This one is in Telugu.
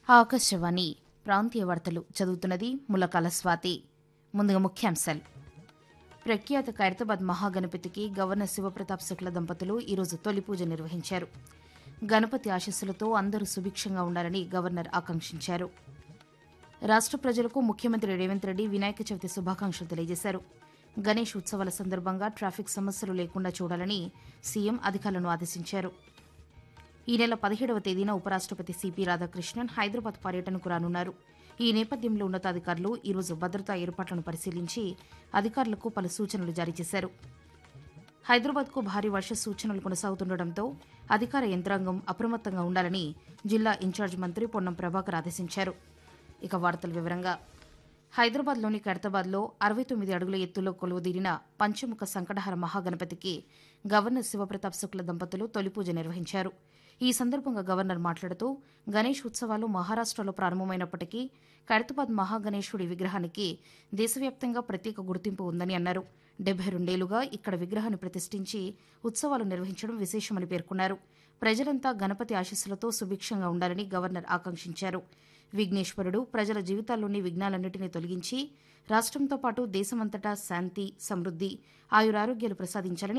ఆకాశవాణి ప్రాంతీయ వార్తలు చదువుతున్నది ములకాల స్వాతి ముందుగా ముఖ్యాంశాలు ప్రఖ్యాత ఖైరతాబాద్ మహాగణపతికి గవర్నర్ శివప్రతాప్ శుక్ల దంపతులు ఈరోజు తొలి పూజ నిర్వహించారు గణపతి ఆశస్సులతో అందరూ సుభిక్షంగా ఉండాలని గవర్నర్ ఆకాంక్షించారు రాష్ట్ర ప్రజలకు ముఖ్యమంత్రి రేవంత్ రెడ్డి వినాయక చవితి శుభాకాంక్షలు తెలియజేశారు గణేష్ ఉత్సవాల సందర్భంగా ట్రాఫిక్ సమస్యలు లేకుండా చూడాలని సీఎం అధికారులను ఆదేశించారు ఈ నెల పదిహేడవ తేదీన ఉపరాష్ట్రపతి సిపి రాధాకృష్ణన్ హైదరాబాద్ పర్యటనకు రానున్నారు ఈ నేపథ్యంలో ఉన్నతాధికారులు ఈరోజు భద్రతా ఏర్పాట్లను పరిశీలించి అధికారులకు పలు సూచనలు జారీ చేశారు హైదరాబాద్కు భారీ వర్ష సూచనలు కొనసాగుతుండటంతో అధికార యంత్రాంగం అప్రమత్తంగా ఉండాలని జిల్లా ఇన్ఛార్జ్ మంత్రి పొన్నం ప్రభాకర్ ఆదేశించారు ఇక వార్తల వివరంగా హైదరాబాద్లోని ఖైరతాబాద్లో అరవై తొమ్మిది అడుగుల ఎత్తులో కొలువుదీరిన పంచముఖ సంకటహర మహాగణపతికి గవర్నర్ శివప్రతాప్ శుక్ల దంపతులు తొలి పూజ నిర్వహించారు ఈ సందర్భంగా గవర్నర్ మాట్లాడుతూ గణేష్ ఉత్సవాలు మహారాష్టలో ప్రారంభమైనప్పటికీ ఖైరతాబాద్ మహాగణేశుడి విగ్రహానికి దేశవ్యాప్తంగా ప్రత్యేక గుర్తింపు ఉందని అన్నారు డెబ్బై రెండేళ్లుగా ఇక్కడ విగ్రహాన్ని ప్రతిష్ఠించి ఉత్సవాలు నిర్వహించడం విశేషమని పేర్కొన్నారు ప్రజలంతా గణపతి ఆశీస్సులతో సుభిక్షంగా ఉండాలని గవర్నర్ ఆకాంక్షించారు విఘ్నేశ్వరుడు ప్రజల జీవితాల్లోని విఘ్నాలన్నింటినీ తొలగించి రాష్ట్రంతో పాటు దేశమంతటా శాంతి సమృద్ది ఆయురారోగ్యాలు ప్రసాదించాలని